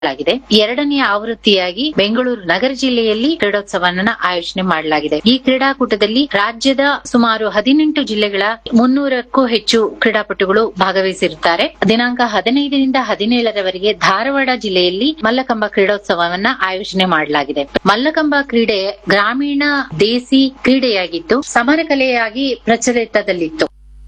ಮಾಡಲಾಗಿದೆ ಎರಡನೇ ಆವೃತ್ತಿಯಾಗಿ ಬೆಂಗಳೂರು ನಗರ ಜಿಲ್ಲೆಯಲ್ಲಿ ಕ್ರೀಡೋತ್ಸವವನ್ನು ಆಯೋಜನೆ ಮಾಡಲಾಗಿದೆ ಈ ಕ್ರೀಡಾಕೂಟದಲ್ಲಿ ರಾಜ್ಯದ ಸುಮಾರು ಹದಿನೆಂಟು ಜಿಲ್ಲೆಗಳ ಮುನ್ನೂರಕ್ಕೂ ಹೆಚ್ಚು ಕ್ರೀಡಾಪಟುಗಳು ಭಾಗವಹಿಸಿರುತ್ತಾರೆ ದಿನಾಂಕ ಹದಿನೈದರಿಂದ ಹದಿನೇಳರವರೆಗೆ ಧಾರವಾಡ ಜಿಲ್ಲೆಯಲ್ಲಿ ಮಲ್ಲಕಂಬ ಕ್ರೀಡೋತ್ಸವವನ್ನ ಆಯೋಜನೆ ಮಾಡಲಾಗಿದೆ ಮಲ್ಲಕಂಬ ಕ್ರೀಡೆ ಗ್ರಾಮೀಣ ದೇಸಿ ಕ್ರೀಡೆಯಾಗಿದ್ದು ಸಮರ ಕಲೆಯಾಗಿ ಪ್ರಚಲಿತದಲ್ಲಿತ್ತು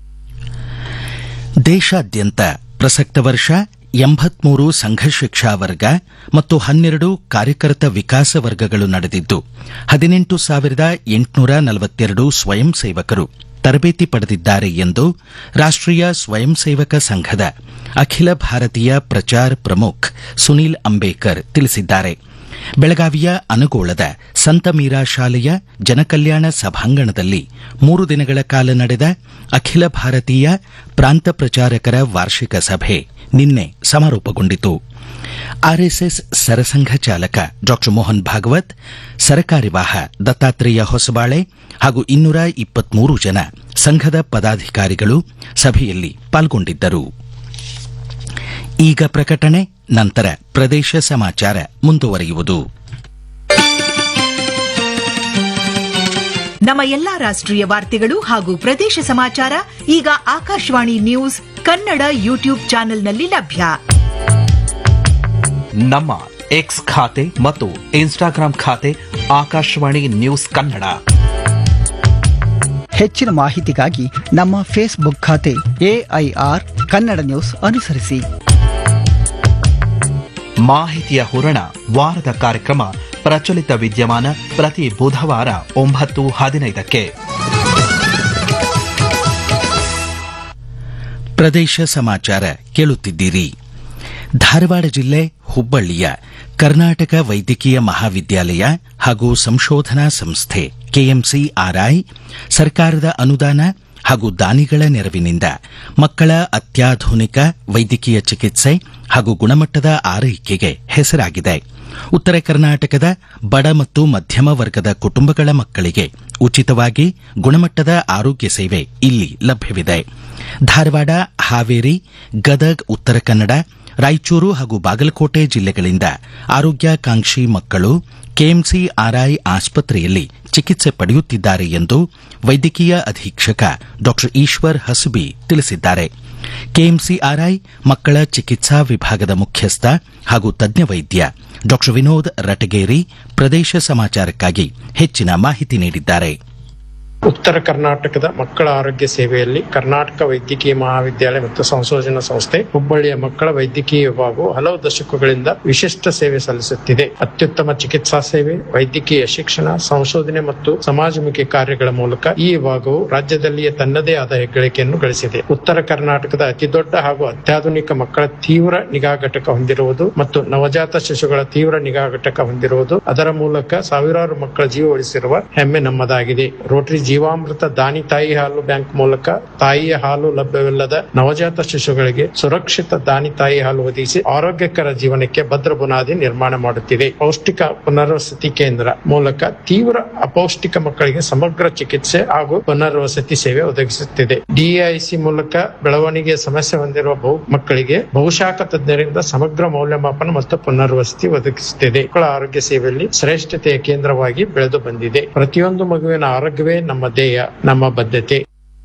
ದೇಶಾದ್ಯಂತ ಪ್ರಸಕ್ತ ವರ್ಷ ಎಂಬತ್ಮೂರು ಸಂಘ ಶಿಕ್ಷಾ ವರ್ಗ ಮತ್ತು ಹನ್ನೆರಡು ಕಾರ್ಯಕರ್ತ ವಿಕಾಸ ವರ್ಗಗಳು ನಡೆದಿದ್ದು ಹದಿನೆಂಟು ಸಾವಿರದ ಎಂಟುನೂರ ನಲವತ್ತೆರಡು ಸ್ವಯಂ ಸೇವಕರು ತರಬೇತಿ ಪಡೆದಿದ್ದಾರೆ ಎಂದು ರಾಷ್ಟ್ರೀಯ ಸ್ವಯಂ ಸೇವಕ ಸಂಘದ ಅಖಿಲ ಭಾರತೀಯ ಪ್ರಚಾರ್ ಪ್ರಮುಖ್ ಸುನೀಲ್ ಅಂಬೇಕರ್ ತಿಳಿಸಿದ್ದಾರೆ ಬೆಳಗಾವಿಯ ಅನಗೋಳದ ಸಂತ ಮೀರಾ ಶಾಲೆಯ ಜನಕಲ್ಯಾಣ ಸಭಾಂಗಣದಲ್ಲಿ ಮೂರು ದಿನಗಳ ಕಾಲ ನಡೆದ ಅಖಿಲ ಭಾರತೀಯ ಪ್ರಾಂತ ಪ್ರಚಾರಕರ ವಾರ್ಷಿಕ ಸಭೆ ನಿನ್ನೆ ಸಮಾರೋಪಗೊಂಡಿತು ಆರ್ಎಸ್ಎಸ್ ಸರಸಂಘ ಚಾಲಕ ಡಾ ಮೋಹನ್ ಭಾಗವತ್ ಸರಕಾರ್ಯವಾಹ ದತ್ತಾತ್ರೇಯ ಹೊಸಬಾಳೆ ಹಾಗೂ ಇನ್ನೂರ ಇಪ್ಪತ್ಮೂರು ಜನ ಸಂಘದ ಪದಾಧಿಕಾರಿಗಳು ಸಭೆಯಲ್ಲಿ ಪಾಲ್ಗೊಂಡಿದ್ದರು ಈಗ ಪ್ರಕಟಣೆ ನಂತರ ಪ್ರದೇಶ ಸಮಾಚಾರ ಮುಂದುವರಿಯುವುದು ನಮ್ಮ ಎಲ್ಲಾ ರಾಷ್ಟ್ರೀಯ ವಾರ್ತೆಗಳು ಹಾಗೂ ಪ್ರದೇಶ ಸಮಾಚಾರ ಈಗ ಆಕಾಶವಾಣಿ ನ್ಯೂಸ್ ಕನ್ನಡ ಯೂಟ್ಯೂಬ್ ಚಾನೆಲ್ನಲ್ಲಿ ಲಭ್ಯ ನಮ್ಮ ಎಕ್ಸ್ ಖಾತೆ ಮತ್ತು ಇನ್ಸ್ಟಾಗ್ರಾಂ ಖಾತೆ ಆಕಾಶವಾಣಿ ನ್ಯೂಸ್ ಕನ್ನಡ ಹೆಚ್ಚಿನ ಮಾಹಿತಿಗಾಗಿ ನಮ್ಮ ಫೇಸ್ಬುಕ್ ಖಾತೆ ಎಐಆರ್ ಕನ್ನಡ ನ್ಯೂಸ್ ಅನುಸರಿಸಿ ಮಾಹಿತಿಯ ಹೂರಣ ವಾರದ ಕಾರ್ಯಕ್ರಮ ಪ್ರಚಲಿತ ವಿದ್ಯಮಾನ ಪ್ರತಿ ಬುಧವಾರ ಒಂಬತ್ತು ಹದಿನೈದಕ್ಕೆ ಪ್ರದೇಶ ಸಮಾಚಾರ ಕೇಳುತ್ತಿದ್ದೀರಿ ಧಾರವಾಡ ಜಿಲ್ಲೆ ಹುಬ್ಬಳ್ಳಿಯ ಕರ್ನಾಟಕ ವೈದ್ಯಕೀಯ ಮಹಾವಿದ್ಯಾಲಯ ಹಾಗೂ ಸಂಶೋಧನಾ ಸಂಸ್ಥೆ ಕೆಎಂಸಿ ಆರ್ಐ ಸರ್ಕಾರದ ಅನುದಾನ ಹಾಗೂ ದಾನಿಗಳ ನೆರವಿನಿಂದ ಮಕ್ಕಳ ಅತ್ಯಾಧುನಿಕ ವೈದ್ಯಕೀಯ ಚಿಕಿತ್ಸೆ ಹಾಗೂ ಗುಣಮಟ್ಟದ ಆರೈಕೆಗೆ ಹೆಸರಾಗಿದೆ ಉತ್ತರ ಕರ್ನಾಟಕದ ಬಡ ಮತ್ತು ಮಧ್ಯಮ ವರ್ಗದ ಕುಟುಂಬಗಳ ಮಕ್ಕಳಿಗೆ ಉಚಿತವಾಗಿ ಗುಣಮಟ್ಟದ ಆರೋಗ್ಯ ಸೇವೆ ಇಲ್ಲಿ ಲಭ್ಯವಿದೆ ಧಾರವಾಡ ಹಾವೇರಿ ಗದಗ್ ಉತ್ತರ ಕನ್ನಡ ರಾಯಚೂರು ಹಾಗೂ ಬಾಗಲಕೋಟೆ ಜಿಲ್ಲೆಗಳಿಂದ ಆರೋಗ್ಯಾಕಾಂಕ್ಷಿ ಮಕ್ಕಳು ಕೆಎಂಸಿ ಆರ್ಐ ಆಸ್ಪತ್ರೆಯಲ್ಲಿ ಚಿಕಿತ್ಸೆ ಪಡೆಯುತ್ತಿದ್ದಾರೆ ಎಂದು ವೈದ್ಯಕೀಯ ಅಧೀಕ್ಷಕ ಡಾ ಈಶ್ವರ್ ಹಸಬಿ ತಿಳಿಸಿದ್ದಾರೆ ಕೆಎಂಸಿ ಆರ್ಐ ಮಕ್ಕಳ ಚಿಕಿತ್ಸಾ ವಿಭಾಗದ ಮುಖ್ಯಸ್ಥ ಹಾಗೂ ತಜ್ಞ ವೈದ್ಯ ಡಾ ವಿನೋದ್ ರಟಗೇರಿ ಪ್ರದೇಶ ಸಮಾಚಾರಕ್ಕಾಗಿ ಹೆಚ್ಚಿನ ಮಾಹಿತಿ ನೀಡಿದ್ದಾರೆ ಉತ್ತರ ಕರ್ನಾಟಕದ ಮಕ್ಕಳ ಆರೋಗ್ಯ ಸೇವೆಯಲ್ಲಿ ಕರ್ನಾಟಕ ವೈದ್ಯಕೀಯ ಮಹಾವಿದ್ಯಾಲಯ ಮತ್ತು ಸಂಶೋಧನಾ ಸಂಸ್ಥೆ ಹುಬ್ಬಳ್ಳಿಯ ಮಕ್ಕಳ ವೈದ್ಯಕೀಯ ವಿಭಾಗವು ಹಲವು ದಶಕಗಳಿಂದ ವಿಶಿಷ್ಟ ಸೇವೆ ಸಲ್ಲಿಸುತ್ತಿದೆ ಅತ್ಯುತ್ತಮ ಚಿಕಿತ್ಸಾ ಸೇವೆ ವೈದ್ಯಕೀಯ ಶಿಕ್ಷಣ ಸಂಶೋಧನೆ ಮತ್ತು ಸಮಾಜಮುಖಿ ಕಾರ್ಯಗಳ ಮೂಲಕ ಈ ವಿಭಾಗವು ರಾಜ್ಯದಲ್ಲಿಯೇ ತನ್ನದೇ ಆದ ಹೆಗ್ಗಳಿಕೆಯನ್ನು ಗಳಿಸಿದೆ ಉತ್ತರ ಕರ್ನಾಟಕದ ಅತಿದೊಡ್ಡ ಹಾಗೂ ಅತ್ಯಾಧುನಿಕ ಮಕ್ಕಳ ತೀವ್ರ ನಿಗಾ ಘಟಕ ಹೊಂದಿರುವುದು ಮತ್ತು ನವಜಾತ ಶಿಶುಗಳ ತೀವ್ರ ನಿಗಾ ಘಟಕ ಹೊಂದಿರುವುದು ಅದರ ಮೂಲಕ ಸಾವಿರಾರು ಮಕ್ಕಳ ಜೀವ ಉಳಿಸಿರುವ ಹೆಮ್ಮೆ ನಮ್ಮದಾಗಿದೆ ರೋಟರಿ ಜೀವಾಮೃತ ದಾನಿ ತಾಯಿ ಹಾಲು ಬ್ಯಾಂಕ್ ಮೂಲಕ ತಾಯಿಯ ಹಾಲು ಲಭ್ಯವಿಲ್ಲದ ನವಜಾತ ಶಿಶುಗಳಿಗೆ ಸುರಕ್ಷಿತ ದಾನಿ ತಾಯಿ ಹಾಲು ಒದಗಿಸಿ ಆರೋಗ್ಯಕರ ಜೀವನಕ್ಕೆ ಭದ್ರ ಬುನಾದಿ ನಿರ್ಮಾಣ ಮಾಡುತ್ತಿದೆ ಪೌಷ್ಟಿಕ ಪುನರ್ವಸತಿ ಕೇಂದ್ರ ಮೂಲಕ ತೀವ್ರ ಅಪೌಷ್ಟಿಕ ಮಕ್ಕಳಿಗೆ ಸಮಗ್ರ ಚಿಕಿತ್ಸೆ ಹಾಗೂ ಪುನರ್ವಸತಿ ಸೇವೆ ಒದಗಿಸುತ್ತಿದೆ ಡಿಐಸಿ ಮೂಲಕ ಬೆಳವಣಿಗೆ ಸಮಸ್ಯೆ ಹೊಂದಿರುವ ಬಹು ಮಕ್ಕಳಿಗೆ ಬಹುಶಾಖ ತಜ್ಞರಿಂದ ಸಮಗ್ರ ಮೌಲ್ಯಮಾಪನ ಮತ್ತು ಪುನರ್ವಸತಿ ಒದಗಿಸುತ್ತಿದೆ ಮಕ್ಕಳ ಆರೋಗ್ಯ ಸೇವೆಯಲ್ಲಿ ಶ್ರೇಷ್ಠತೆಯ ಕೇಂದ್ರವಾಗಿ ಬೆಳೆದು ಬಂದಿದೆ ಪ್ರತಿಯೊಂದು ಮಗುವಿನ ಆರೋಗ್ಯವೇ ನಮ್ಮ ಧ್ಯೇಯ ನಮ್ಮ ಬದ್ಧತೆ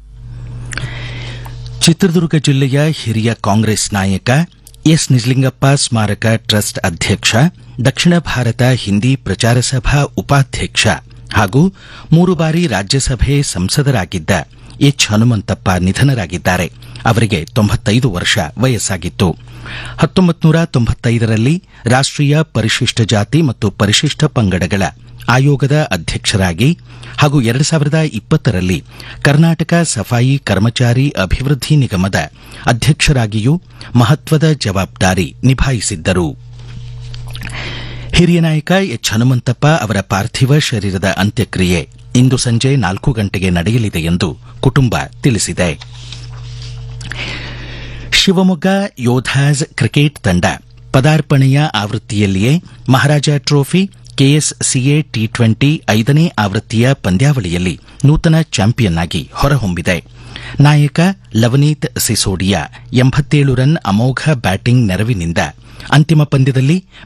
ಚಿತ್ರದುರ್ಗ ಜಿಲ್ಲೆಯ ಹಿರಿಯ ಕಾಂಗ್ರೆಸ್ ನಾಯಕ ಎಸ್ ನಿಜಲಿಂಗಪ್ಪ ಸ್ಮಾರಕ ಟ್ರಸ್ಟ್ ಅಧ್ಯಕ್ಷ ದಕ್ಷಿಣ ಭಾರತ ಹಿಂದಿ ಪ್ರಚಾರ ಸಭಾ ಉಪಾಧ್ಯಕ್ಷ ಹಾಗೂ ಮೂರು ಬಾರಿ ರಾಜ್ಯಸಭೆ ಸಂಸದರಾಗಿದ್ದ ಎಚ್ ಹನುಮಂತಪ್ಪ ನಿಧನರಾಗಿದ್ದಾರೆ ಅವರಿಗೆ ತೊಂಬತ್ತೈದು ವರ್ಷ ವಯಸ್ಸಾಗಿತ್ತು ಹತ್ತೊಂಬತ್ತು ನೂರ ತೊಂಬತ್ತೈದರಲ್ಲಿ ರಾಷ್ಟ್ರೀಯ ಪರಿಶಿಷ್ಟ ಜಾತಿ ಮತ್ತು ಪರಿಶಿಷ್ಟ ಪಂಗಡಗಳ ಆಯೋಗದ ಅಧ್ಯಕ್ಷರಾಗಿ ಹಾಗೂ ಎರಡು ಸಾವಿರದ ಇಪ್ಪತ್ತರಲ್ಲಿ ಕರ್ನಾಟಕ ಸಫಾಯಿ ಕರ್ಮಚಾರಿ ಅಭಿವೃದ್ಧಿ ನಿಗಮದ ಅಧ್ಯಕ್ಷರಾಗಿಯೂ ಮಹತ್ವದ ಜವಾಬ್ದಾರಿ ನಿಭಾಯಿಸಿದ್ದರು ಹಿರಿಯ ನಾಯಕ ಎಚ್ ಹನುಮಂತಪ್ಪ ಅವರ ಪಾರ್ಥಿವ ಶರೀರದ ಅಂತ್ಯಕ್ರಿಯೆ ಇಂದು ಸಂಜೆ ನಾಲ್ಕು ಗಂಟೆಗೆ ನಡೆಯಲಿದೆ ಎಂದು ಕುಟುಂಬ ತಿಳಿಸಿದೆ ಶಿವಮೊಗ್ಗ ಯೋಧಾಸ್ ಕ್ರಿಕೆಟ್ ತಂಡ ಪದಾರ್ಪಣೆಯ ಆವೃತ್ತಿಯಲ್ಲಿಯೇ Maharaja trophy KSCA T twenty ಐದನೇ ಆವೃತ್ತಿಯ ಪಂದ್ಯಾವಳಿಯಲ್ಲಿ ನೂತನ ಚಾಂಪಿಯನ್ ಆಗಿ ಹೊರಹೊಮ್ಮಿದೆ ನಾಯಕ ಲವನೀತ್ ಸಿಸೋಡಿಯಾ ಎಂಬತ್ತೇಳು ರನ್ ಅಮೋಘ ಬ್ಯಾಟಿಂಗ್ ನೆರವಿನಿಂದ ಅಂತಿಮ ಪಂದ್ಯದಲ್ಲಿ